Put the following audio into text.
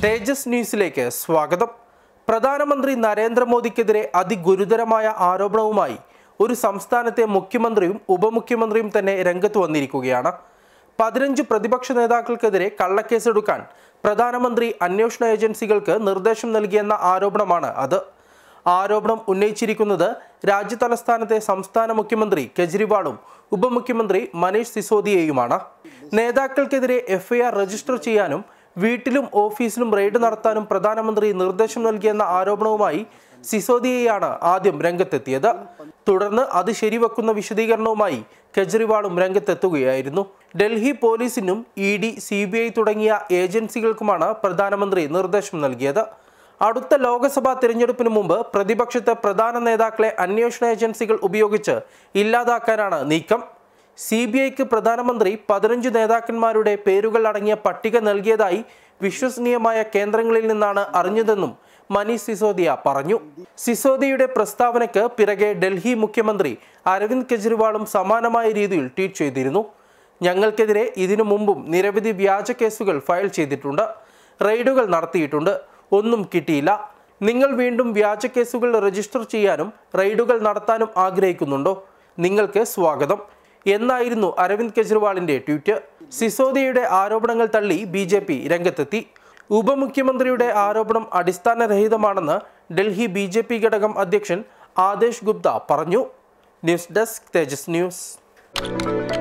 തേജസ് ന്യൂസിലേക്ക് സ്വാഗതം പ്രധാനമന്ത്രി നരേന്ദ്രമോദിക്കെതിരെ അതിഗുരുതരമായ ആരോപണവുമായി ഒരു സംസ്ഥാനത്തെ മുഖ്യമന്ത്രിയും ഉപമുഖ്യമന്ത്രിയും തന്നെ രംഗത്ത് വന്നിരിക്കുകയാണ് പതിനഞ്ച് പ്രതിപക്ഷ നേതാക്കൾക്കെതിരെ കള്ളക്കേസെടുക്കാൻ പ്രധാനമന്ത്രി അന്വേഷണ ഏജൻസികൾക്ക് നിർദ്ദേശം നൽകിയെന്ന ആരോപണമാണ് അത് ആരോപണം ഉന്നയിച്ചിരിക്കുന്നത് രാജ്യതലസ്ഥാനത്തെ സംസ്ഥാന മുഖ്യമന്ത്രി കെജ്രിവാളും ഉപമുഖ്യമന്ത്രി മനീഷ് സിസോദിയയുമാണ് നേതാക്കൾക്കെതിരെ എഫ്ഐആർ രജിസ്റ്റർ ചെയ്യാനും വീട്ടിലും ഓഫീസിലും റെയ്ഡ് നടത്താനും പ്രധാനമന്ത്രി നിർദ്ദേശം നൽകിയെന്ന ആരോപണവുമായി സിസോദിയയാണ് ആദ്യം രംഗത്തെത്തിയത് തുടർന്ന് അത് ശരിവെക്കുന്ന വിശദീകരണവുമായി കെജ്രിവാളും രംഗത്തെത്തുകയായിരുന്നു ഡൽഹി പോലീസിനും E D C B I തുടങ്ങിയ ഏജൻസികൾക്കുമാണ് പ്രധാനമന്ത്രി നിർദ്ദേശം നൽകിയത് അടുത്ത ലോക്സഭാ തിരഞ്ഞെടുപ്പിന് മുമ്പ് പ്രതിപക്ഷത്തെ പ്രധാന നേതാക്കളെ അന്വേഷണ ഏജൻസികൾ ഉപയോഗിച്ച് ഇല്ലാതാക്കാനാണ് നീക്കം സി ബി ഐക്ക് പ്രധാനമന്ത്രി പതിനഞ്ച് നേതാക്കന്മാരുടെ പേരുകൾ അടങ്ങിയ പട്ടിക നൽകിയതായി വിശ്വസനീയമായ കേന്ദ്രങ്ങളിൽ നിന്നാണ് അറിഞ്ഞതെന്നും മനീഷ് സിസോദിയ പറഞ്ഞു സിസോദിയയുടെ പ്രസ്താവനയ്ക്ക് പിറകെ ഡൽഹി മുഖ്യമന്ത്രി അരവിന്ദ് കെജ്രിവാളും സമാനമായ രീതിയിൽ ട്വീറ്റ് ചെയ്തിരുന്നു ഞങ്ങൾക്കെതിരെ ഇതിനു മുമ്പും നിരവധി വ്യാജ കേസുകൾ ഫയൽ ചെയ്തിട്ടുണ്ട് റെയ്ഡുകൾ നടത്തിയിട്ടുണ്ട് ഒന്നും കിട്ടിയില്ല നിങ്ങൾ വീണ്ടും വ്യാജ കേസുകൾ രജിസ്റ്റർ ചെയ്യാനും റെയ്ഡുകൾ നടത്താനും ആഗ്രഹിക്കുന്നുണ്ടോ നിങ്ങൾക്ക് സ്വാഗതം എന്നായിരുന്നു അരവിന്ദ് കെജ്രിവാളിന്റെ ട്വീറ്റ് സിസോദിയയുടെ ആരോപണങ്ങൾ തള്ളി ബി ജെ പി രംഗത്തെത്തി ഉപമുഖ്യമന്ത്രിയുടെ ആരോപണം അടിസ്ഥാനരഹിതമാണെന്ന് ഡൽഹി ബി ജെ പി ഘടകം അധ്യക്ഷൻ ആദേശ് ഗുപ്ത പറഞ്ഞു ന്യൂസ് ഡെസ്ക് തേജസ് ന്യൂസ്